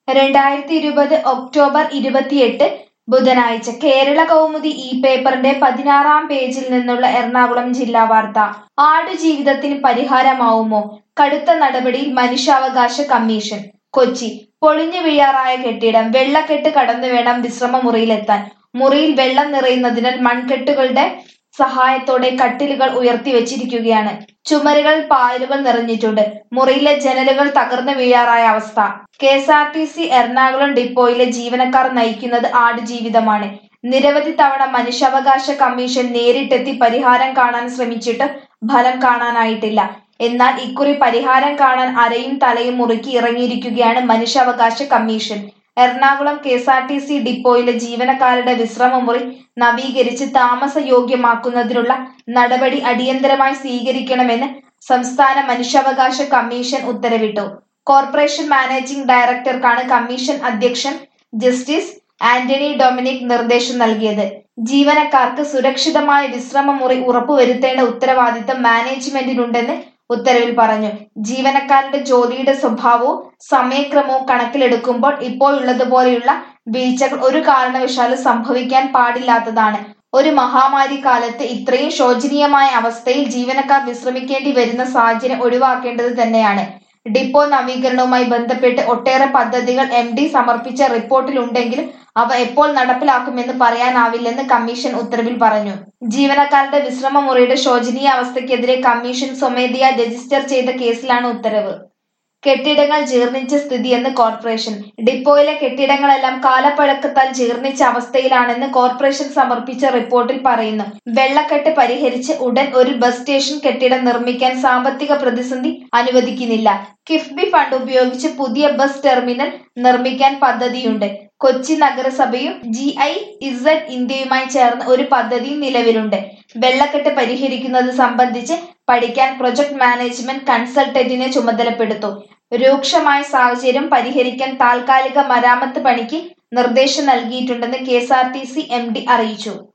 രണ്ടായിരത്തി ഇരുപത് ഒക്ടോബർ ഇരുപത്തിയെട്ട് ബുധനാഴ്ച കേരള കൗമുദി ഈ പേപ്പറിന്റെ പതിനാറാം പേജിൽ നിന്നുള്ള എറണാകുളം ജില്ലാ വാർത്ത ആടുജീവിതത്തിന് പരിഹാരമാവുമോ കടുത്ത നടപടിയിൽ മനുഷ്യാവകാശ കമ്മീഷൻ കൊച്ചി പൊളിഞ്ഞു വീഴാറായ കെട്ടിടം വെള്ളക്കെട്ട് കടന്നു വേണം വിശ്രമ മുറിയിലെത്താൻ മുറിയിൽ വെള്ളം നിറയുന്നതിനാൽ മൺകെട്ടുകളുടെ സഹായത്തോടെ കട്ടിലുകൾ ഉയർത്തി വെച്ചിരിക്കുകയാണ് ചുമരുകളിൽ പായലുകൾ നിറഞ്ഞിട്ടുണ്ട് മുറിയിലെ ജനലുകൾ തകർന്നു വീഴാറായ അവസ്ഥ K S R T C Ernakulam ഡിപ്പോയിലെ ജീവനക്കാർ നയിക്കുന്നത് ആടുജീവിതമാണ് നിരവധി തവണ മനുഷ്യാവകാശ കമ്മീഷൻ നേരിട്ടെത്തി പരിഹാരം കാണാൻ ശ്രമിച്ചിട്ട് ഫലം കാണാനായിട്ടില്ല എന്നാൽ ഇക്കുറി പരിഹാരം കാണാൻ അരയും തലയും മുറുക്കി ഇറങ്ങിയിരിക്കുകയാണ് മനുഷ്യാവകാശ commission Ernakulam K S R T C ഡിപ്പോയിലെ ജീവനക്കാരുടെ വിശ്രമമുറി നവീകരിച്ച് താമസയോഗ്യമാക്കുന്നതിനുള്ള നടപടി അടിയന്തരമായി സ്വീകരിക്കണമെന്ന് സംസ്ഥാന മനുഷ്യാവകാശ കമ്മീഷൻ ഉത്തരവിട്ടു കോർപ്പറേഷൻ മാനേജിംഗ് ഡയറക്ടർക്കാണ് കമ്മീഷൻ അധ്യക്ഷൻ ജസ്റ്റിസ് ആന്റണി ഡൊമിനിക് നിർദ്ദേശം നൽകിയത് ജീവനക്കാർക്ക് സുരക്ഷിതമായ വിശ്രമമുറി ഉറപ്പുവരുത്തേണ്ട ഉത്തരവാദിത്തം മാനേജ്മെന്റിനുണ്ടെന്ന് ഉത്തരവിൽ പറഞ്ഞു ജീവനക്കാരുടെ ജോലിയുടെ സ്വഭാവവും സമയക്രമവും കണക്കിലെടുക്കുമ്പോൾ ഇപ്പോഴുള്ളതുപോലെയുള്ള വീഴ്ചകൾ ഒരു കാരണവശാലും സംഭവിക്കാൻ പാടില്ലാത്തതാണ് ഒരു മഹാമാരി കാലത്ത് ഇത്രയും ശോചനീയമായ അവസ്ഥയിൽ ജീവനക്കാർ വിശ്രമിക്കേണ്ടി വരുന്ന സാഹചര്യം ഒഴിവാക്കേണ്ടത് തന്നെയാണ് ഡിപ്പോ നവീകരണവുമായി ബന്ധപ്പെട്ട് ഒട്ടേറെ പദ്ധതികൾ എം ഡി സമർപ്പിച്ച റിപ്പോർട്ടിലുണ്ടെങ്കിലും അവ എപ്പോൾ നടപ്പിലാക്കുമെന്ന് പറയാനാവില്ലെന്ന് കമ്മീഷൻ ഉത്തരവിൽ പറഞ്ഞു ജീവനക്കാരുടെ വിശ്രമമുറിയുടെ ശോചനീയ അവസ്ഥയ്ക്കെതിരെ കമ്മീഷൻ സ്വമേധയാ രജിസ്റ്റർ ചെയ്ത കേസിലാണ് ഉത്തരവ് കെട്ടിടങ്ങൾ ജീർണിച്ച സ്ഥിതിയെന്ന് കോർപ്പറേഷൻ ഡിപ്പോയിലെ കെട്ടിടങ്ങളെല്ലാം കാലപ്പഴക്കത്താൽ ജീർണിച്ച അവസ്ഥയിലാണെന്ന് കോർപ്പറേഷൻ സമർപ്പിച്ച റിപ്പോർട്ടിൽ പറയുന്നു വെള്ളക്കെട്ട് പരിഹരിച്ച് ഉടൻ ഒരു ബസ് സ്റ്റേഷൻ കെട്ടിടം നിർമ്മിക്കാൻ സാമ്പത്തിക പ്രതിസന്ധി അനുവദിക്കുന്നില്ല കിഫ്ബി ഫണ്ട് ഉപയോഗിച്ച് പുതിയ ബസ് ടെർമിനൽ നിർമ്മിക്കാൻ പദ്ധതിയുണ്ട് കൊച്ചി നഗരസഭയും ജി ഐ ഇസഡ് ഇന്ത്യയുമായി ചേർന്ന് ഒരു പദ്ധതിയും നിലവിലുണ്ട് വെള്ളക്കെട്ട് പരിഹരിക്കുന്നത് സംബന്ധിച്ച് പഠിക്കാൻ പ്രൊജക്ട് മാനേജ്മെന്റ് കൺസൾട്ടന്റിനെ ചുമതലപ്പെടുത്തും രൂക്ഷമായ സാഹചര്യം പരിഹരിക്കാൻ താൽക്കാലിക മരാമത്ത് പണിക്ക് നിർദ്ദേശം നൽകിയിട്ടുണ്ടെന്ന് K S R T C M D അറിയിച്ചു